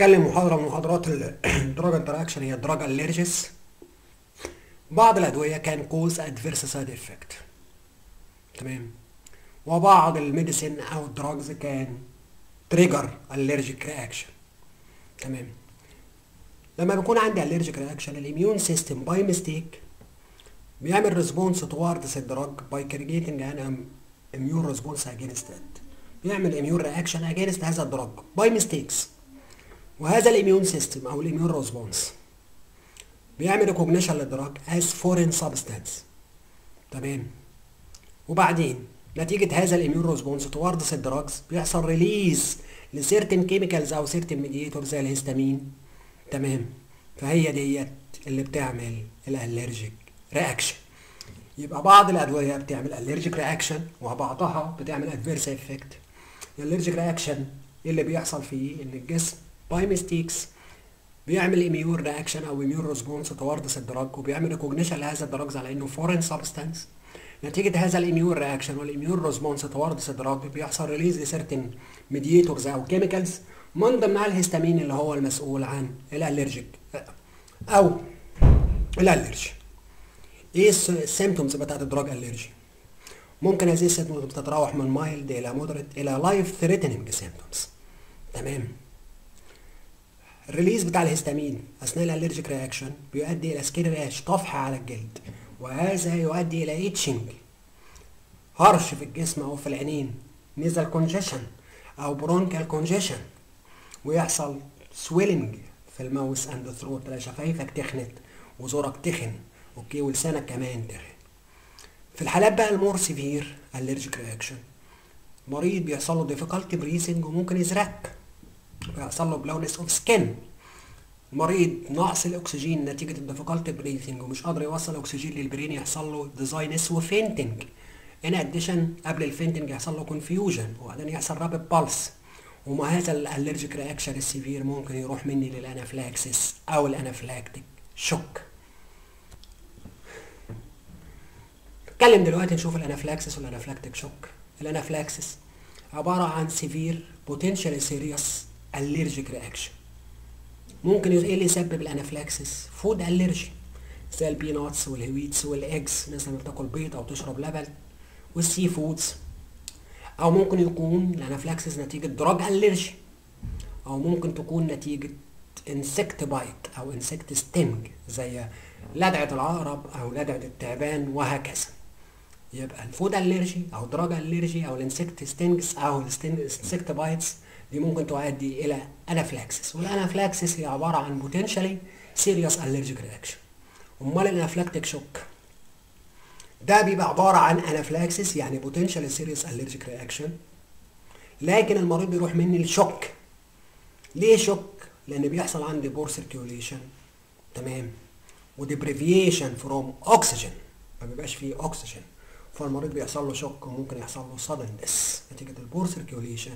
هنتكلم محاضرة من محاضرات الدراج انتراكشن هي الدراج اليرجيس بعض الأدوية كان كوز ادفيرس سايد افكت تمام وبعض الميديسين أو الدراجز كان تريجر اليرجيك رياكشن تمام لما بيكون عندي اليرجيك رياكشن الاميون سيستم باي ميستيك بيعمل ريسبونس towards الدراج باي كرييتنج ان اميون ريسبونس اجينست ات بيعمل اميون رياكشن اجينست هذا الدراج باي ميستيكس وهذا الاميون سيستم او الاميون ريسبونس بيعمل ريكوجنيشن للدراج از فورين سبستانس تمام وبعدين نتيجة هذا الاميون ريسبونس towards الدراجز بيحصل ريليز لسيرتن كيميكالز او سيرتن ميديتور زي الهستامين تمام فهي ديت اللي بتعمل الالرجيك رياكشن يبقى بعض الادويه بتعمل الرجيك رياكشن وبعضها بتعمل ادفيرس افكت الالرجيك رياكشن اللي بيحصل فيه ان الجسم باي ميستيكس بيعمل اميون رياكشن او اميون ريسبونس towards الدراج وبيعمل ريكوجنيشن لهذا الدراج على انه فورين سبستانس نتيجة هذا الاميون رياكشن والاميون ريسبونس towards الدراج بيحصل ريليز لسيرتن ميديتورز او كيميكالز من ضمنها الهستامين اللي هو المسؤول عن الالرجيك او الالرجي ايه السيمتومز بتاعت الدراج الرجي ممكن هذه السيمتومز بتتراوح من مايلد الى مودريت الى لايف ثريتنينج سيمتومز تمام الريليز بتاع الهستامين اثناء الالرجيك رياكشن بيؤدي الى سكين راش طفح على الجلد وهذا يؤدي الى ايتشنج هرش في الجسم او في العينين نيزل كونجيشن او برونكال كونجيشن ويحصل سويلنج في الماوس اند ثروت تلاقي شفايفك تخنت وزورك تخن اوكي ولسانك كمان تخن في الحالات بقى المور سيفير الرجيك رياكشن مريض بيحصل له ديفيكالتي بريسنج وممكن يزرق بيحصل له بلونس اوف سكين مريض نقص الاكسجين نتيجه الديفيكالتي بريثنج ومش قادر يوصل اكسجين للبرين يحصل له ديزاينس وفينتنج ان اديشن قبل الفينتنج يحصل له كونفيوجن وبعدين يحصل رابid بالس ومع هذا الالرجيك رياكشن السيفير ممكن يروح مني للانافلاكسس او الانافلاكتيك شوك نتكلم دلوقتي نشوف الانافلاكسس والانافلاكتيك شوك الانافلاكسس عبارة عن سيفير بوتنشال سيريس الرجيك رياكشن ممكن ايه اللي يسبب الانافلاكسس فود الرجي زي البيناتس والهويتس والاكس الناس لما بتاكل بيض او تشرب لبن والسي فودز او ممكن يكون الانافلاكسس نتيجة دراج الرجي او ممكن تكون نتيجة انسكت بايت او انسكت ستينج زي لدعة العقرب او لدعة التعبان وهكذا يبقى الفود الرجي او دراج الرجي او الانسكت ستينجز او الانسكت بايتس دي ممكن تؤدي الى انافلاكسس والانافلاكسس هي عباره عن بوتنشالي سيريس الرجيك رياكشن امال الانافلاكتيك شوك ده بيبقى عباره عن انافلاكسس يعني بوتنشالي سيريس الرجيك رياكشن لكن المريض بيروح مني الشوك ليه شوك لان بيحصل عندي بور سيركيوليشن تمام وديبريفيشن فروم اوكسجين ما بيبقاش فيه اكسجين فالمريض بيحصل له شوك وممكن يحصل له sudden death نتيجه البور سيركيوليشن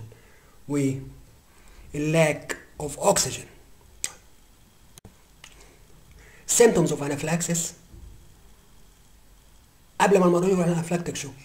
واللاك اوف اوكسجين symptoms of anaphylaxis قبل ما المريض يروح الانافلاكتيك شوك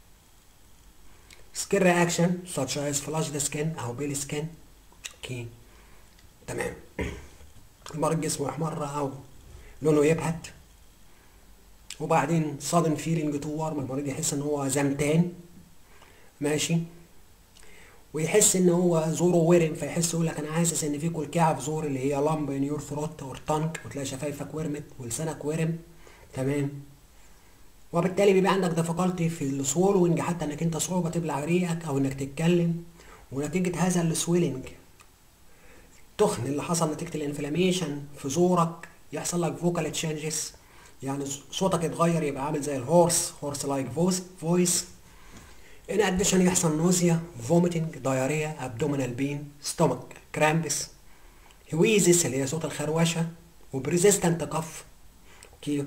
skin reaction such as flushed skin او pale skin اوكي تمام المريض جسمه يحمر او لونه يبهت وبعدين sudden feeling to warm المريض يحس ان هو زمتان ماشي ويحس ان هو زوره ورم فيحس يقول لك انا حاسس ان في كلكعه في زور اللي هي لامب ان يور ثروت اور تانك وتلاقي شفايفك ورمت ولسانك ورم تمام وبالتالي بيبقى عندك ديفيكالتي في السوولوينج حتى انك انت صعوبه تبلع ريقك او انك تتكلم ونتيجه هذا السويلنج التخن اللي حصل نتيجه الانفلاميشن في زورك يحصل لك فوكال تشينجز يعني صوتك يتغير يبقى عامل زي الهورس هورس لايك فويس ان اديشن يحصل نوزيا فوميتنج دايريا ابدومينال بين ستومك كرامبس هويزس اللي هي صوت الخروشه وبريزيستنت كف اوكي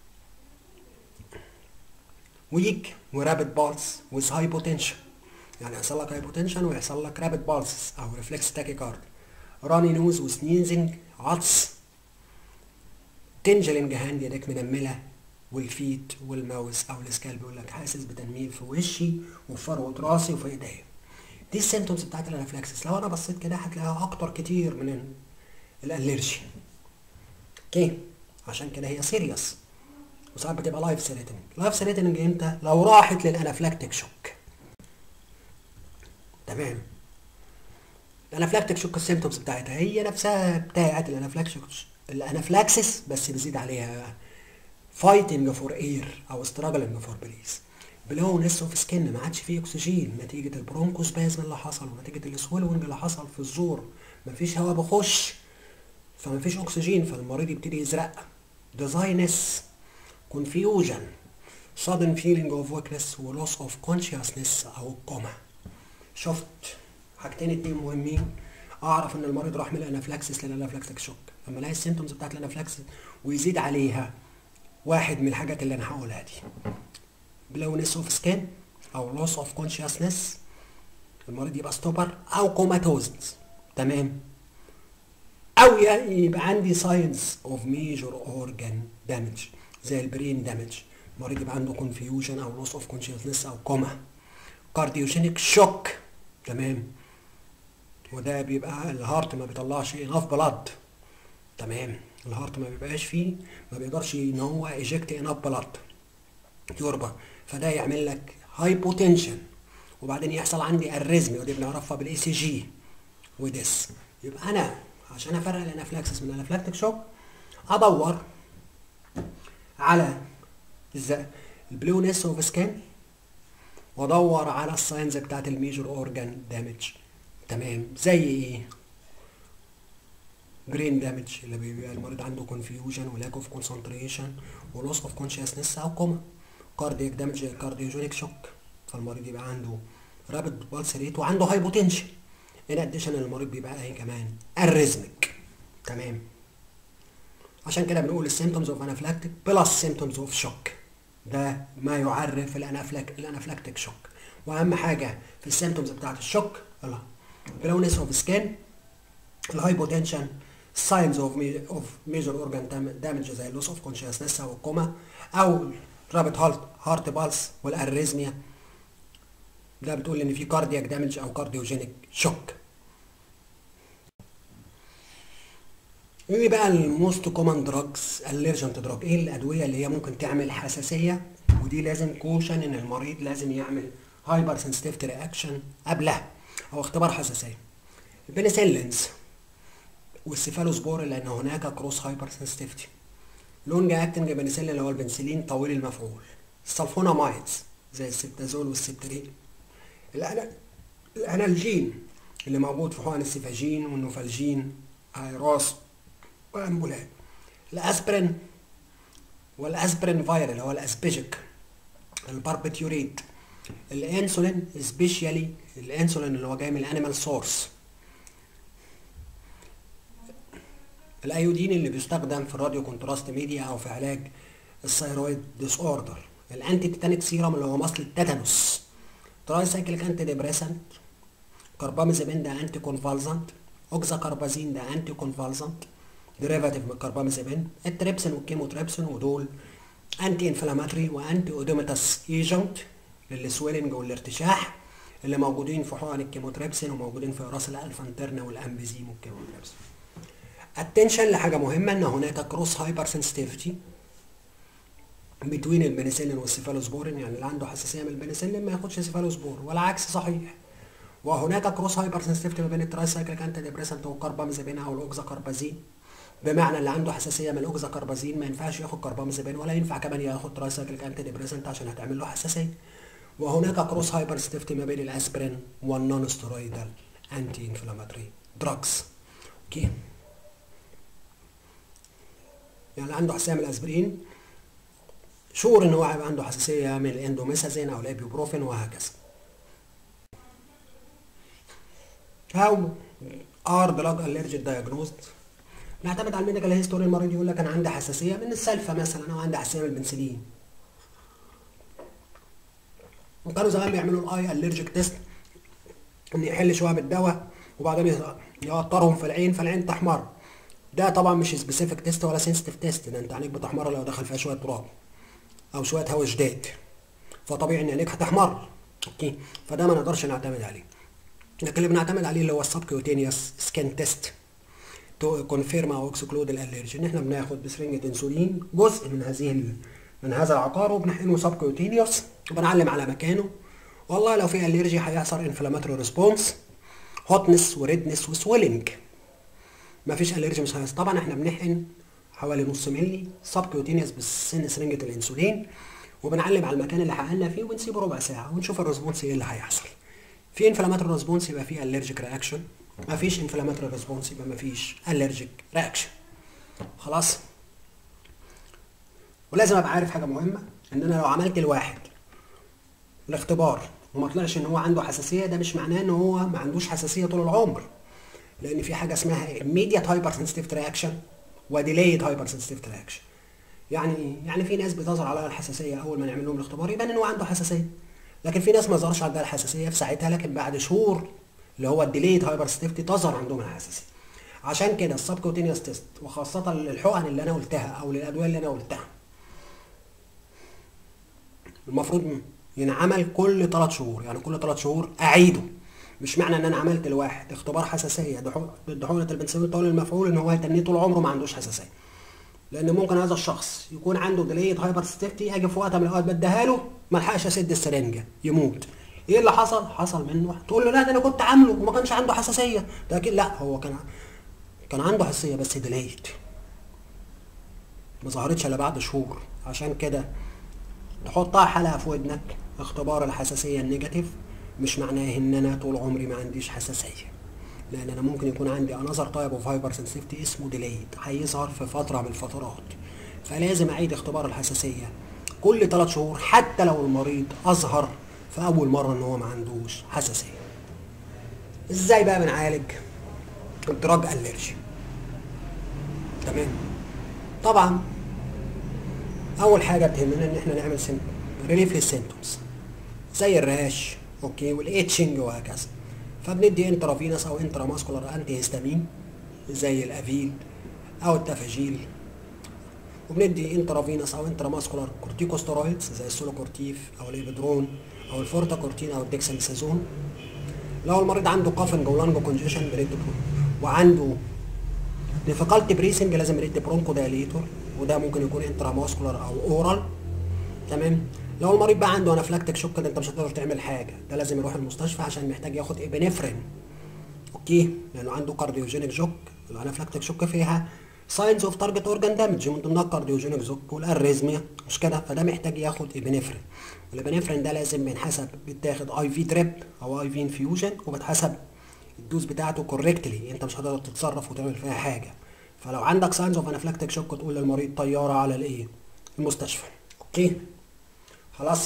ويك ورابid بالس with hypotension يعني يحصل لك هايبوتنشن ويحصل لك رابid بالس او ريفلكس تاكيكارد راني نوز وسنيزنج عطس تنجلنج هاند يدك منمله والفيت والماوس او السكالب بيقول لك حاسس بتنميل في وشي وفي فروه راسي وفي ايديا دي السيمتومز بتاعت الانافلاكسس لو انا بصيت كده هتلاقيها اكتر كتير من الالرجي اوكي عشان كده هي سيريس وساعات بتبقى لايف ثريتنج لايف ثريتنج امتى لو راحت للانافلاكتيك شوك تمام الانافلاكتيك شوك السيمتومز بتاعتها هي نفسها بتاعت الانافلاكتيك الانافلاكسس بس بيزيد عليها فايتنج فور اير او ستراجلنج فور بليز بلونس اوف سكين ما عادش فيه اكسجين نتيجه البرونكوسبازم اللي حصل ونتيجه السويلونج اللي حصل في الزور مفيش هواء بيخش فمفيش اكسجين فالمريض يبتدي يزرق ديزاينس confusion sudden feeling of weakness و loss of consciousness او كوما شفت حاجتين اتنين مهمين اعرف ان المريض راح من الانافلاكسس للانافلاكسيك شوك لما الاقي السيمتومز بتاعت الانافلاكسس ويزيد عليها واحد من الحاجات اللي انا هقولها دي بلونس اوف سكين او لوس اوف كونشسنس المريض يبقى ستوبر او كوماتوزنس تمام او يبقى عندي ساينز اوف ميجور اورجان دامج زي البرين دامج المريض يبقى عنده كونفيوجن او لوس اوف كونشسنس او كوما كارديوجينيك شوك تمام وده بيبقى الهارت ما بيطلعش اناف بلاد تمام الهارت ما بيبقاش فيه ما بيقدرش ان هو ايجكت اناف بلاد يربى فده يعمل لك هايبوتنشن وبعدين يحصل عندي اريزمي ودي بنعرفها بالاي سي جي وديس يبقى انا عشان افرق الانافلاكسس من الانافلاكتيك شوك ادور على البلونس اوف سكان وادور على الساينز بتاعت الميجور اورجان دامج تمام زي ايه برين دامج اللي بيبقى المريض عنده كونفيوجن ولاك اوف كونسنتريشن ولوس اوف كونشسنس او كوما كاردياك دامج كارديوجينيك شوك فالمريض يبقى عنده رابد بالس ريت وعنده هايبوتنشن ان اديشن المريض بيبقى ايه كمان اريزميك تمام عشان كده بنقول السيمتومز اوف انافلاكتيك بلس سيمتومز اوف شوك ده ما يعرف الانافلاك الانافلاكتيك شوك واهم حاجه في السيمتومز بتاعت الشوك بلونس اوف سكين الهايبوتنشن signs of of major organ damage زي اللوس اوف كونشسنس او الكوما او رابط هارت هارت بالس والاريزميا ده بتقول ان في كاردياك دامج او كارديوجينيك شوك ايه بقى الموست كومن دراجز اليرجنت دراج ايه الادويه اللي هي ممكن تعمل حساسيه ودي لازم كوشن ان المريض لازم يعمل هايبر سنسيتيفيتي رياكشن قبلها او اختبار حساسيه البنسلينز والسيفالوسبور لان هناك كروس هايبر سنسيتيفيتي لونج اكتنج بنسلين اللي هو البنسلين طويل المفعول السلفونامايدز زي السبتازول والسبترين الانالجين اللي موجود في حقن السيفاجين والنوفالجين ايروس وامبولات الاسبرين والاسبرين فاير اللي هو الاسبيجيك الباربيتيوريت الانسولين سبيشالي الانسولين اللي هو جاي من الانيمال سورس الايودين اللي بيستخدم في الراديو كونتراست ميديا او في علاج الثيرويد ديس اوردر الانتي تيتانيك سيرم اللي هو مصل التيتانوس تراي سايكليك انتي ديبريسنت كاربامازيبين ده انتي كونفالزنت اوكزا كاربازين ده انتي كونفالزنت ديريفاتيف من الكاربامازيبين التريبسين والكيموتريبسين ودول انتي انفلاماتري وانتي اوديماتس ايجنت للسويلنج والارتشاح اللي موجودين في حقن الكيموتريبسين وموجودين في راس الالفانترنا والامبيزيم والكيموتريبسين اتنشن لحاجه مهمه ان هناك كروس هايبر سنسيتيفيتي بين البنسلين والسيفالوسبورين يعني اللي عنده حساسيه من البنسلين ما ياخدش سيفالوسبور والعكس صحيح وهناك كروس هايبر سنسيتيفيتي ما بين الترايسايكليك انتي ديبريسنت والكاربامازيبين او الاوكزاكاربازين بمعنى اللي عنده حساسيه من الاوكزاكاربازين ما ينفعش ياخد كاربامازيبين ولا ينفع كمان ياخد ترايسايكليك انتي ديبريسنت عشان هتعمل له حساسيه وهناك كروس هايبر سنسيتيفيتي ما بين الاسبرين والنون ستيرويدال انتي انفلاماتوري دراجز اوكي يعني عنده حساسيه من الاسبرين شور ان هو هيبقى عنده حساسيه من الاندوميسازين او الابيوبروفين وهكذا هاو ار دراج الرجيك دايجنوزد نعتمد على الميديكال هيستوري المريض يقول لك انا عندي حساسيه من السلفه مثلا او عندي حساسيه من البنسلين وكانوا زمان بيعملوا الاي الرجيك تيست ان يحل شويه بالدواء وبعدين يقطرهم في العين فالعين تحمر ده طبعا مش سبيسيفيك تيست ولا سنسيتيف تيست ده انت عينيك بتحمر لو دخل فيها شويه تراب او شويه هواء جداد فطبيعي ان عينيك هتحمر اوكي فده ما نقدرش نعتمد عليه لكن اللي بنعتمد عليه اللي هو السبكيوتينيوس سكان تيست تو كونفيرم او اكسكلود الالرجي ان احنا بناخد بسرنجة انسولين جزء من هذه ال- من هذا العقار وبنحقنه سبكيوتينيوس وبنعلم على مكانه والله لو في الرجي هيحصل انفلاماتوري ريسبونس هوتنس وريدنس وسويلنج مفيش الرجي مش هيحصل طبعا احنا بنحقن حوالي نص ملي سبكيوتينيوس بالسن سرنجة الانسولين وبنعلم على المكان اللي حققنا فيه ونسيبه ربع ساعة ونشوف الريسبونس ايه اللي هيحصل في انفلاماتوري ريسبونس يبقى في الرجيك رياكشن مفيش انفلاماتوري ريسبونس يبقى مفيش الرجيك رياكشن خلاص ولازم ابقى عارف حاجه مهمه ان انا لو عملت الواحد الاختبار وما طلعش ان هو عنده حساسيه ده مش معناه ان هو ما عندوش حساسيه طول العمر لان في حاجه اسمها immediate hypersensitivity reaction وديليد hypersensitivity reaction يعني ايه؟ يعني في ناس بتظهر عليها الحساسيه اول ما نعمل لهم الاختبار يبان ان هو عنده حساسيه لكن في ناس ما ظهرش عندها الحساسيه في ساعتها لكن بعد شهور اللي هو الديليد هايبرسنسيتيفيتي تظهر عندهم الحساسيه عشان كده السبكوتينيوس تيست وخاصه للحقن اللي انا قلتها او للادويه اللي انا قلتها المفروض ينعمل كل 3 شهور يعني كل 3 شهور اعيده مش معنى ان انا عملت لواحد اختبار حساسيه ضد حقنه البنسلين طول المفعول ان هو هيتنيه طول عمره ما عندوش حساسيه لان ممكن هذا الشخص يكون عنده ديليد هايبر ستيفتي اجي في وقت من الاوقات بديها له ما لحقش اسد السرنجه يموت ايه اللي حصل حصل منه تقول له لا ده انا كنت عامله وما كانش عنده حساسيه ده اكيد لا هو كان كان عنده حساسيه بس ديليد ما ظهرتش الا بعد شهور عشان كده تحطها حلقه في ودنك اختبار الحساسيه النيجاتيف مش معناه ان انا طول عمري ما عنديش حساسيه لان انا ممكن يكون عندي انذر تايب اوف هايبر سنسيتيفيتي اسمه ديليد هيظهر في فتره من الفترات فلازم اعيد اختبار الحساسيه كل 3 شهور حتى لو المريض اظهر في اول مره ان هو ما عندوش حساسيه ازاي بقى بنعالج الدراج الرجي تمام طبعا اول حاجه بتهمنا ان احنا نعمل ريليف للسيمتومز زي الراش اوكي والاتشنج وهكذا فبندي انترافينوس او انترا ماسكولار انتي هيستامين زي الافيل او التافاجيل وبندي انترافينوس او انترا ماسكولار كورتيكوستيرويدز زي السولوكورتيف او الابيدرون او الفورتاكورتين او الديكساميثازون لو المريض عنده كافنج او لانجو كونجيشن بندي وعنده ديفيكالتي بريسنج لازم ندي برونكو دايليتور وده ممكن يكون انترا ماسكولار او اورال تمام لو المريض بقى عنده انافلاكتيك شوك ده انت مش هتقدر تعمل حاجه ده لازم يروح المستشفى عشان محتاج ياخد ابنفرين اوكي لانه عنده كارديوجينيك شوك الانافلاكتيك شوك فيها ساينز اوف تارجت اورجان دامج من ضمنها الكارديوجينيك شوك والاريزميا مش كده فده محتاج ياخد ابنفرين الابنفرين ده لازم بينحسب بيتاخد اي في دريب او اي في انفيوجن وبتحسب الدوز بتاعته كوريكتلي انت مش هتقدر تتصرف وتعمل فيها حاجه فلو عندك ساينز اوف انافلاكتيك شوك تقول للمريض طياره على الايه المستشفى اوكي خلاص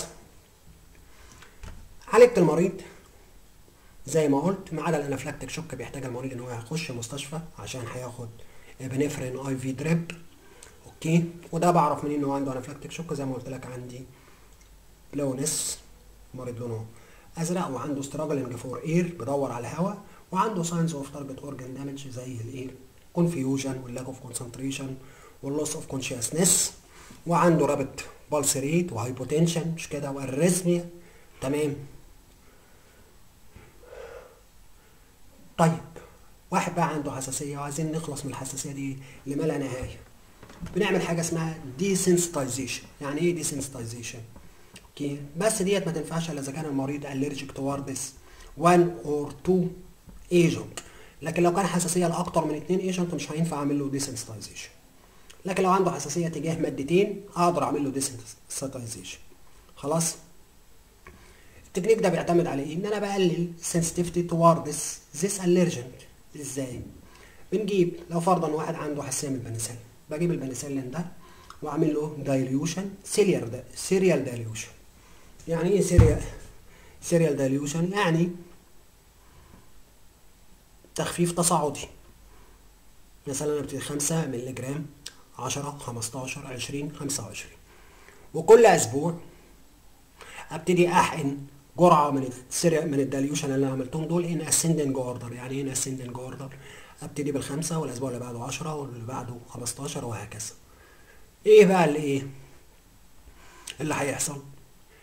عالجت المريض زي ما قلت ما عدا الانافلاكتيك شوك بيحتاج المريض ان هو يخش مستشفى عشان هياخد ابنفرين اي في دريب اوكي وده بعرف منين ان هو عنده انافلاكتيك شوك زي ما قلت لك عندي لونس مريض لونه ازرق وعنده ستراجلنج فور اير بيدور على الهواء وعنده ساينز اوف تارجت اورجان دامج زي الايه كونفيوجن واللاك اوف كونسنتريشن واللوس اوف كونشسنس وعنده رابط بالس ريت وهايبوتنشن مش كده واريزميا تمام طيب واحد بقى عنده حساسيه وعايزين نخلص من الحساسيه دي لما لا نهايه بنعمل حاجه اسمها desensitization يعني ايه desensitization اوكي بس ديت ما تنفعش الا اذا كان المريض allergic towards one or two agent لكن لو كان حساسيه لاكتر من اتنين ايجنت مش هينفع اعمل له desensitization لكن لو عنده حساسيه تجاه مادتين اقدر اعمل له desensitization خلاص التكنيك ده بيعتمد على ايه ان انا بقلل sensitivity towards this allergen ازاي بنجيب لو فرضا واحد عنده حساسيه من البنسلين بجيب البنسلين ده واعمل له دايليوشن سيريال دا سيريال دايليوشن يعني ايه سيريال سيريال دايليوشن يعني تخفيف تصاعدي مثلا ابتدي 5 مللي جرام 10 15 20 25 وكل اسبوع ابتدي احقن جرعه من السيريا من الداليوشن اللي انا عملتهم دول ان اسندنج اوردر يعني ايه ان اسندنج اوردر ابتدي بالخمسه والاسبوع اللي بعده 10 واللي بعده 15 وهكذا ايه بقى اللي ايه اللي هيحصل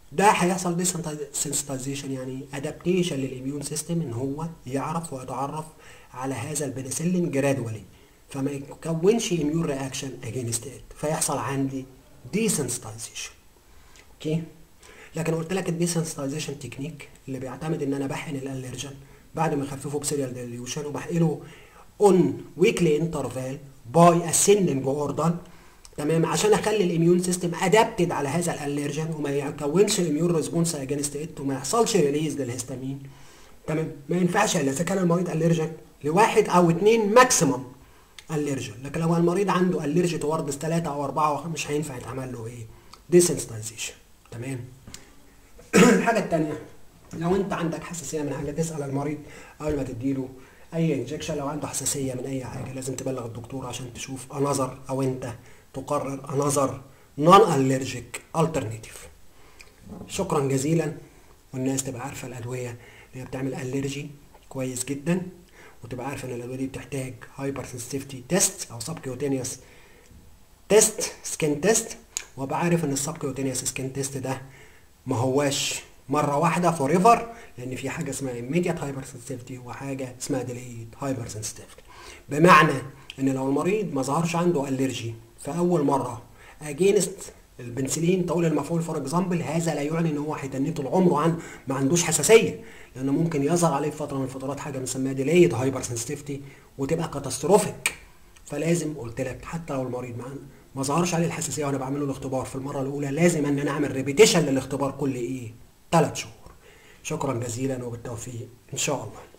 ده هيحصل ديسنسيتايزيشن يعني ادابتيشن للاميون سيستم ان هو يعرف ويتعرف على هذا البنسلين جرادولي فما يكونش اميون رياكشن اجينست ات فيحصل عندي ديسنسيتايزيشن اوكي لكن قلت لك الديسنسيتايزيشن تكنيك اللي بيعتمد ان انا بحقن الالرجن بعد ما اخففه بسيريال ديليوشن وبحقنه اون ويكلي انترفال باي اسندنج اوردر تمام عشان اخلي الاميون سيستم ادابتد على هذا الالرجن وما يكونش اميون ريسبونس اجينست ات وما يحصلش ريليز للهستامين تمام ما ينفعش الا اذا كان المريض الرجن لواحد او اثنين ماكسيمم الرجن لكن لو المريض عنده الرجي توردز ثلاثة او اربعة مش هينفع يتعمل له ايه ديسنسيتايزيشن تمام الحاجة التانية لو انت عندك حساسية من حاجة تسأل المريض قبل ما تديله اي انجكشن لو عنده حساسية من اي حاجة لازم تبلغ الدكتور عشان تشوف انظر او انت تقرر انظر نون الرجيك الترناتيف شكرا جزيلا والناس تبقى عارفة الادوية اللي هي بتعمل الرجي كويس جدا وتبقى عارفة ان الادوية دي بتحتاج هايبر سنسيتيفيتي تيست او سبكيوتينيوس تيست سكين تيست وابقى عارف ان السبكيوتينيوس سكين تيست ده ما هواش مره واحده فور ايفر لان في حاجه اسمها immediate هايبر سنسيتيفيتي وحاجه اسمها delayed هايبر سنسيتيفيتي بمعنى ان لو المريض ما ظهرش عنده الرجي في اول مره اجينست البنسلين طول المفعول فور اكزامبل هذا لا يعني ان هو هيتنيه طول عمره عن ما عندوش حساسيه لان ممكن يظهر عليه في فتره من الفترات حاجه بنسميها delayed هايبر سنسيتيفيتي وتبقى كاتاستروفيك فلازم قلت لك حتى لو المريض ما ما ظهرش عليه الحساسيه وانا بعمل له الاختبار في المره الاولى لازم ان انا اعمل ريبيتيشن للاختبار كل ايه ثلاث شهور شكرا جزيلا وبالتوفيق ان شاء الله